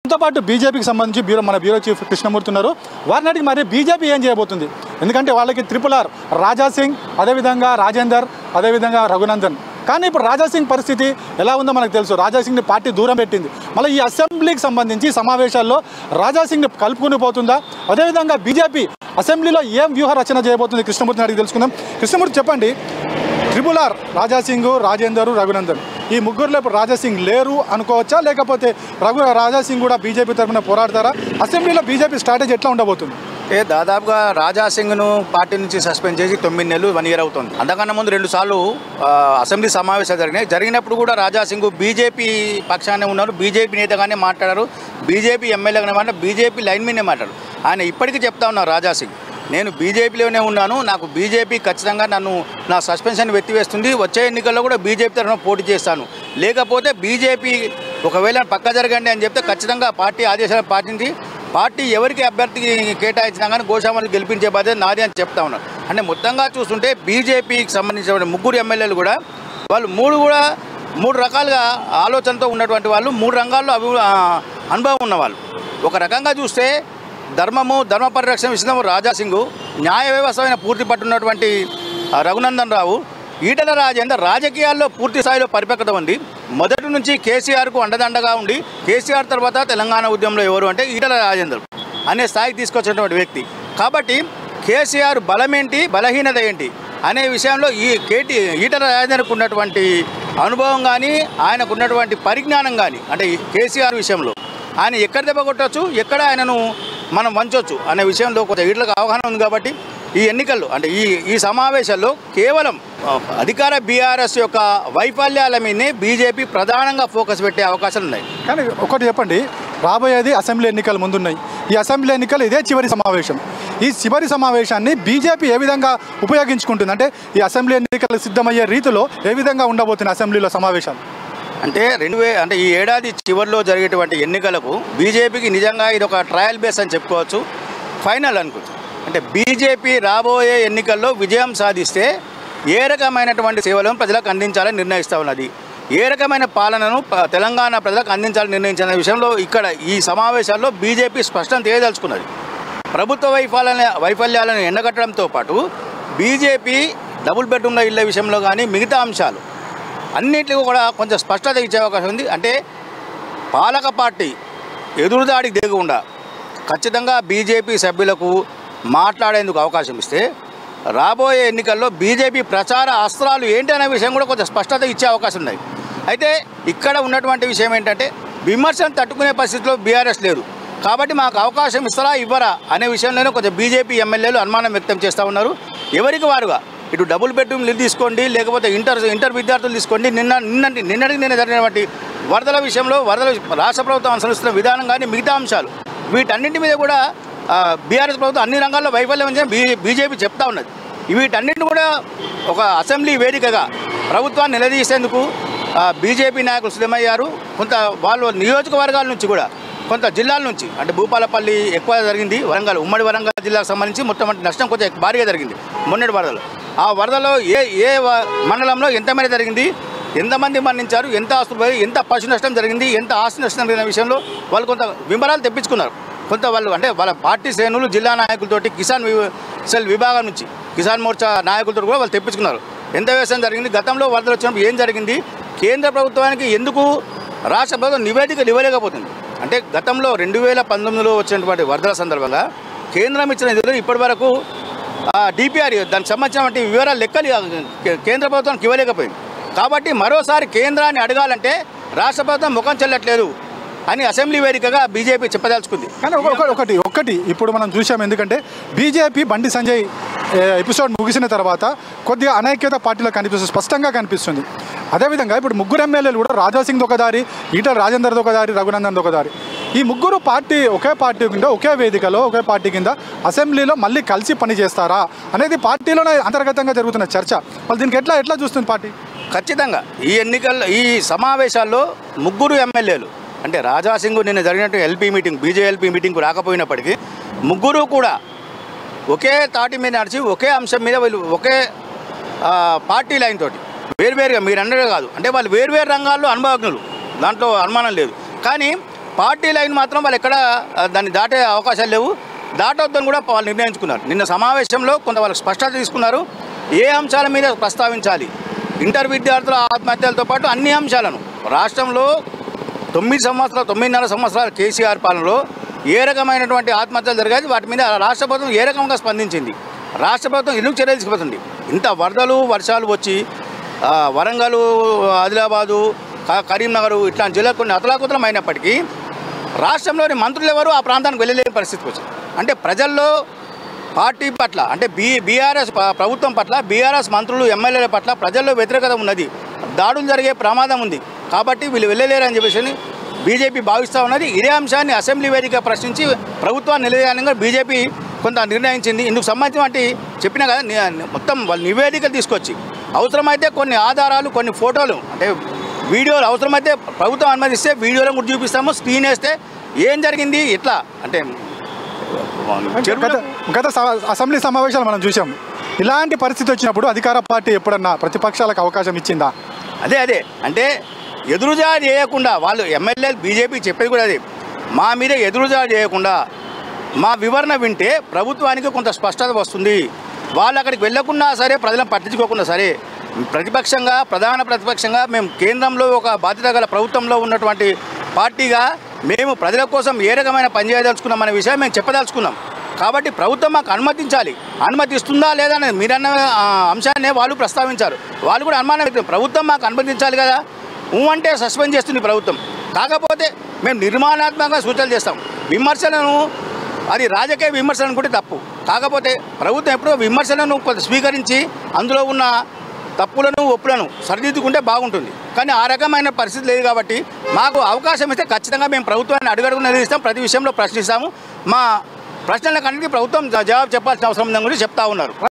మనతో పాటు బీజేపీకి సంబంధించి బ్యూరో మన బ్యూరో చీఫ్ కృష్ణమూర్తి ఉన్నారు వారిని అడిగి మరి బీజేపీ ఏం చేయబోతుంది ఎందుకంటే వాళ్ళకి త్రిపుల్ ఆర్ రాజా సింగ్ అదేవిధంగా రాజేందర్ అదేవిధంగా రఘునందన్ కానీ ఇప్పుడు రాజా సింగ్ పరిస్థితి ఎలా ఉందో మనకు తెలుసు రాజా సింగ్ని పార్టీ దూరం పెట్టింది మళ్ళీ ఈ అసెంబ్లీకి సంబంధించి సమావేశాల్లో రాజా సింగ్ని కలుపుకుని పోతుందా అదేవిధంగా బీజేపీ అసెంబ్లీలో ఏం వ్యూహ రచన చేయబోతుంది కృష్ణమూర్తిని అడిగి తెలుసుకుందాం కృష్ణమూర్తి చెప్పండి ట్రిపుల్ ఆర్ రాజా సింగ్ రాజేందర్ రఘునందన్ ఈ ముగ్గురులో ఇప్పుడు రాజా సింగ్ లేరు అనుకోవచ్చా లేకపోతే రఘు రాజా సింగ్ కూడా బీజేపీ తరఫున పోరాడతారా అసెంబ్లీలో బీజేపీ స్ట్రాటజీ ఎట్లా ఉండబోతుంది ఏ దాదాపుగా రాజా సింగ్ను పార్టీ నుంచి సస్పెండ్ చేసి తొమ్మిది నెలలు వన్ ఇయర్ అవుతుంది అంతకన్నా ముందు రెండు సార్లు ఆ, అసెంబ్లీ సమావేశాలు జరిగినాయి జరిగినప్పుడు కూడా రాజా సింగ్ బీజేపీ పక్షానే ఉన్నారు బీజేపీ నేతగానే మాట్లాడారు బీజేపీ ఎమ్మెల్యేగానే మాట్లాడారు బీజేపీ లైన్ మీదే మాట్లాడారు ఆయన ఇప్పటికీ చెప్తా ఉన్నారు రాజా సింగ్ నేను బీజేపీలోనే ఉన్నాను నాకు బీజేపీ ఖచ్చితంగా నన్ను నా సస్పెన్షన్ ఎత్తివేస్తుంది వచ్చే ఎన్నికల్లో కూడా బీజేపీ తరఫున పోటీ చేస్తాను లేకపోతే బీజేపీ ఒకవేళ పక్క జరగండి అని చెప్తే ఖచ్చితంగా పార్టీ ఆదేశాలు పాటించి పార్టీ ఎవరికి అభ్యర్థికి కేటాయించినా కానీ గోశామని గెలిపించే బాధ్యత నాది అని చెప్తా ఉన్నారు అంటే మొత్తంగా చూస్తుంటే బీజేపీకి సంబంధించిన ముగ్గురు ఎమ్మెల్యేలు కూడా వాళ్ళు మూడు కూడా మూడు రకాలుగా ఆలోచనతో ఉన్నటువంటి వాళ్ళు మూడు రంగాల్లో అభి ఆ, అనుభవం ఉన్నవాళ్ళు ఒక రకంగా చూస్తే ధర్మము ధర్మ పరిరక్షణ విషయంలో రాజా సింగ్ న్యాయ వ్యవస్థ పైన పూర్తి పట్టున్నటువంటి ఆ, రఘునందన్ రావు ఈటల రాజేందర్ రాజకీయాల్లో పూర్తి స్థాయిలో పరిపక్వత ఉంది మొదటి నుంచి కేసీఆర్కు అండదండగా ఉండి కేసీఆర్ తర్వాత తెలంగాణ ఉద్యమంలో ఎవరు అంటే ఈటల రాజేందర్ అనే స్థాయికి తీసుకొచ్చినటువంటి వ్యక్తి కాబట్టి కేసీఆర్ బలమేంటి బలహీనత ఏంటి అనే విషయంలో ఈ కేటీ ఈటల రాజేందర్కు ఉన్నటువంటి అనుభవం కానీ ఆయనకు ఉన్నటువంటి పరిజ్ఞానం కానీ అంటే ఈ కేసీఆర్ విషయంలో ఆయన ఎక్కడ దెబ్బ కొట్టచ్చు ఎక్కడ ఆయనను మనం వంచవచ్చు అనే విషయంలో కొంచెం ఈటలకు అవగాహన ఉంది కాబట్టి ఈ ఎన్నికల్లో అంటే ఈ ఈ సమావేశాల్లో కేవలం ఆ, అధికార బీఆర్ఎస్ యొక్క వైఫల్యాల మీదనే బీజేపీ ప్రధానంగా ఫోకస్ పెట్టే అవకాశాలు ఉన్నాయి కానీ ఒకటి చెప్పండి రాబోయేది అసెంబ్లీ ఎన్నికలు ముందున్నాయి ఈ అసెంబ్లీ ఎన్నికలు ఇదే చివరి సమావేశం ఈ చివరి సమావేశాన్ని బీజేపీ ఏ విధంగా ఉపయోగించుకుంటుంది అంటే ఈ అసెంబ్లీ ఎన్నికలు సిద్ధమయ్యే రీతిలో ఏ విధంగా ఉండబోతుంది అసెంబ్లీలో సమావేశాలు అంటే రెండు వే అంటే ఈ ఏడాది చివరిలో జరిగేటువంటి ఎన్నికలకు బీజేపీకి నిజంగా ఇది ఒక ట్రయల్ బేస్ అని చెప్పుకోవచ్చు ఫైనల్ అనుకోవచ్చు అంటే బీజేపీ రాబోయే ఎన్నికల్లో విజయం సాధిస్తే ఏ రకమైనటువంటి సేవలను ప్రజలకు అందించాలని నిర్ణయిస్తూ ఉన్నది ఏ రకమైన పాలనను ప- తెలంగాణ ప్రజలకు అందించాలని నిర్ణయించిన విషయంలో ఇక్కడ ఈ సమావేశాల్లో బీజేపీ స్పష్టం చేయదలుచుకున్నది ప్రభుత్వ వైఫల్యాలను వైఫల్యాలను ఎండగట్టడంతో పాటు బీజేపీ డబుల్ బెడ్రూమ్ల ఇళ్ళ విషయంలో కానీ మిగతా అంశాలు అన్నింటికి కూడా కొంచెం స్పష్టత ఇచ్చే అవకాశం ఉంది అంటే పాలక పార్టీ ఎదురుదాడికి దిగకుండా ఖచ్చితంగా బీజేపీ సభ్యులకు మాట్లాడేందుకు అవకాశం ఇస్తే రాబోయే ఎన్నికల్లో బీజేపీ ప్రచార అస్త్రాలు ఏంటి అనే విషయం కూడా కొంచెం స్పష్టత ఇచ్చే అవకాశం ఉన్నాయి అయితే ఇక్కడ ఉన్నటువంటి విషయం ఏంటంటే విమర్శను తట్టుకునే పరిస్థితిలో బీఆర్ఎస్ లేదు కాబట్టి మాకు అవకాశం ఇస్తారా ఇవ్వరా అనే విషయంలోనే కొంచెం బీజేపీ ఎమ్మెల్యేలు అనుమానం వ్యక్తం చేస్తూ ఉన్నారు ఎవరికి వారుగా ఇటు డబుల్ బెడ్రూమ్ ఇల్లు తీసుకోండి లేకపోతే ఇంటర్ ఇంటర్ విద్యార్థులు తీసుకోండి నిన్న నిన్నటి నిన్నటికి నిన్న జరిగినటువంటి వరదల విషయంలో వరదల రాష్ట్ర ప్రభుత్వం అనుసరిస్తున్న విధానం కానీ మిగతా అంశాలు వీటన్నింటి మీద కూడా బీఆర్ఎస్ ప్రభుత్వం అన్ని రంగాల్లో వైఫల్యం ఉందని బీ బీజేపీ చెప్తా ఉన్నది వీటన్నిటిని కూడా ఒక అసెంబ్లీ వేదికగా ప్రభుత్వాన్ని నిలదీసేందుకు ఆ, బీజేపీ నాయకులు సిద్ధమయ్యారు కొంత వాళ్ళు నియోజకవర్గాల నుంచి కూడా కొంత జిల్లాల నుంచి అంటే భూపాలపల్లి ఎక్కువ జరిగింది వరంగల్ ఉమ్మడి వరంగల్ జిల్లాకు సంబంధించి మొట్టమొదటి నష్టం కొంచెం ఎక్కువ భారీగా జరిగింది మొన్నటి వరదలు ఆ వరదలో ఏ ఏ వ- మండలంలో ఎంత మేర జరిగింది ఎంతమంది మరణించారు ఎంత ఆస్తులు పోయి ఎంత పశు నష్టం జరిగింది ఎంత ఆస్తి నష్టం జరిగిన విషయంలో వాళ్ళు కొంత వివరాలు తెప్పించుకున్నారు కొంత వాళ్ళు అంటే వాళ్ళ పార్టీ శ్రేణులు జిల్లా నాయకులతోటి కిసాన్ వి- సెల్ విభాగం నుంచి కిసాన్ మోర్చా నాయకులతో కూడా వాళ్ళు తెప్పించుకున్నారు ఎంత వ్యవసాయం జరిగింది గతంలో వరదలు వచ్చినప్పుడు ఏం జరిగింది కేంద్ర ప్రభుత్వానికి ఎందుకు రాష్ట్ర ప్రభుత్వం నివేదికలు ఇవ్వలేకపోతుంది అంటే గతంలో రెండు వేల పంతొమ్మిదిలో వచ్చినటువంటి వరదల సందర్భంగా కేంద్రం ఇచ్చిన నిధులు ఇప్పటి వరకు డిపిఆర్ దానికి సంబంధించినటువంటి వివరాలు లెక్కలు ఆ, కే- కేంద్ర ప్రభుత్వానికి ఇవ్వలేకపోయింది కాబట్టి మరోసారి కేంద్రాన్ని అడగాలంటే రాష్ట్ర ప్రభుత్వం ముఖం చెల్లట్లేదు అని అసెంబ్లీ వేదికగా బీజేపీ చెప్పదలుచుకుంది కానీ ఒక- ఒక- ఒకటి ఒకటి ఇప్పుడు మనం చూసాం ఎందుకంటే బీజేపీ బండి సంజయ్ ఏ, ఎపిసోడ్ ముగిసిన తర్వాత కొద్దిగా అనైక్యత పార్టీలో కనిపిస్తుంది స్పష్టంగా కనిపిస్తుంది అదేవిధంగా ఇప్పుడు ముగ్గురు ఎమ్మెల్యేలు కూడా రాజా సింగ్ ఒక దారి ఈటల రాజేందర్ ఒక దారి రఘునందన్ ఒక దారి ఈ ముగ్గురు పార్టీ ఒకే పార్టీ కింద ఒకే వేదికలో ఒకే పార్టీ కింద అసెంబ్లీలో మళ్ళీ కలిసి పని చేస్తారా అనేది పార్టీలోనే అంతర్గతంగా జరుగుతున్న చర్చ వాళ్ళు దీనికి ఎట్లా ఎట్లా చూస్తుంది పార్టీ ఖచ్చితంగా ఈ ఎన్నికల్లో ఈ సమావేశాల్లో ముగ్గురు ఎమ్మెల్యేలు అంటే రాజా సింగ్ నిన్న జరిగినట్టు ఎల్పీ మీటింగ్ బీజేఎల్పీ మీటింగ్కు రాకపోయినప్పటికీ ముగ్గురు కూడా ఒకే తాటి మీద నడిచి ఒకే అంశం మీద వీళ్ళు ఒకే ఆ, పార్టీ లైన్ తోటి వేరువేరుగా మీరు అన్నదే కాదు అంటే వాళ్ళు వేరువేరు రంగాల్లో అనుభవజ్ఞులు దాంట్లో అనుమానం లేదు కానీ పార్టీ లైన్ మాత్రం వాళ్ళు ఎక్కడ ఆ, దాన్ని దాటే అవకాశాలు లేవు దాటొద్దని కూడా వాళ్ళు నిర్ణయించుకున్నారు నిన్న సమావేశంలో కొంత వాళ్ళకి స్పష్టత తీసుకున్నారు ఏ అంశాల మీద ప్రస్తావించాలి ఇంటర్ విద్యార్థుల ఆత్మహత్యలతో పాటు అన్ని అంశాలను రాష్ట్రంలో తొమ్మిది సంవత్సరాలు తొమ్మిదిన్నర సంవత్సరాల కేసీఆర్ పాలనలో ఏ రకమైనటువంటి ఆత్మహత్యలు జరిగాయి వాటి మీద రాష్ట్ర ప్రభుత్వం ఏ రకంగా స్పందించింది రాష్ట్ర ప్రభుత్వం ఎందుకు చర్యలు తీసుకుపోతుంది ఇంత వరదలు వర్షాలు వచ్చి ఆ, వరంగల్ ఆదిలాబాదు క- కరీంనగర్ ఇట్లాంటి జిల్లాలు కొన్ని అతలాకుతలం అయినప్పటికీ రాష్ట్రంలోని మంత్రులు ఎవరు ఆ ప్రాంతానికి వెళ్ళలేని పరిస్థితికి వచ్చింది అంటే ప్రజల్లో పార్టీ పట్ల అంటే బీ బీఆర్ఎస్ ప- ప్రభుత్వం పట్ల బీఆర్ఎస్ మంత్రులు ఎమ్మెల్యేల పట్ల ప్రజల్లో వ్యతిరేకత ఉన్నది దాడులు జరిగే ప్రమాదం ఉంది కాబట్టి వీళ్ళు వెళ్ళలేరని చెప్పేసి బీజేపీ భావిస్తూ ఉన్నది ఇదే అంశాన్ని అసెంబ్లీ వేదిక ప్రశ్నించి ప్రభుత్వాన్ని నిలదీయాలని బీజేపీ కొంత నిర్ణయించింది ఇందుకు సంబంధించి చెప్పినా కదా ని- మొత్తం వాళ్ళు నివేదికలు తీసుకొచ్చి అవసరమైతే కొన్ని ఆధారాలు కొన్ని ఫోటోలు అంటే వీడియోలు అవసరమైతే ప్రభుత్వం అనుమతిస్తే వీడియోలను కూడా చూపిస్తాము స్క్రీన్ వేస్తే ఏం జరిగింది ఇట్లా అంటే గత చెరువులకు గత స- అసెంబ్లీ సమావేశాలు మనం చూసాం ఇలాంటి పరిస్థితి వచ్చినప్పుడు అధికార పార్టీ ఎప్పుడన్నా ప్రతిపక్షాలకు అవకాశం ఇచ్చిందా అదే అదే అంటే ఎదురుజా చేయకుండా వాళ్ళు ఎమ్మెల్యేలు బీజేపీ చెప్పేది కూడా అదే మా మీద ఎదురుజా చేయకుండా మా వివరణ వింటే ప్రభుత్వానికి కొంత స్పష్టత వస్తుంది వాళ్ళు అక్కడికి వెళ్లకుండా సరే ప్రజలను పట్టించుకోకుండా సరే ప్రతిపక్షంగా ప్రధాన ప్రతిపక్షంగా మేము కేంద్రంలో ఒక బాధ్యత గల ప్రభుత్వంలో ఉన్నటువంటి పార్టీగా మేము ప్రజల కోసం ఏ రకమైన పని చేయదలుచుకున్నాం అనే విషయం మేము చెప్పదలుచుకున్నాం కాబట్టి ప్రభుత్వం మాకు అనుమతించాలి అనుమతిస్తుందా లేదా అనేది మీరన్న ఆ, అంశాన్ని వాళ్ళు ప్రస్తావించారు వాళ్ళు కూడా అనుమానం వ్యక్తం ప్రభుత్వం మాకు అనుమతించాలి కదా ఊ అంటే సస్పెండ్ చేస్తుంది ప్రభుత్వం కాకపోతే మేము నిర్మాణాత్మకంగా సూచనలు చేస్తాం విమర్శలను అది రాజకీయ విమర్శలు అనుకుంటే తప్పు కాకపోతే ప్రభుత్వం ఎప్పుడో విమర్శలను కొంత స్వీకరించి అందులో ఉన్న తప్పులను ఒప్పులను సరిదిద్దుకుంటే బాగుంటుంది కానీ ఆ రకమైన పరిస్థితి లేదు కాబట్టి మాకు అవకాశం ఇస్తే ఖచ్చితంగా మేము ప్రభుత్వాన్ని అడుగడుగు నిలదీస్తాం ప్రతి విషయంలో ప్రశ్నిస్తాము మా ప్రశ్నలకు అన్నిటికీ ప్రభుత్వం జవాబు చెప్పాల్సిన అవసరం ఉందని కూడా చెప్తా ఉన్నారు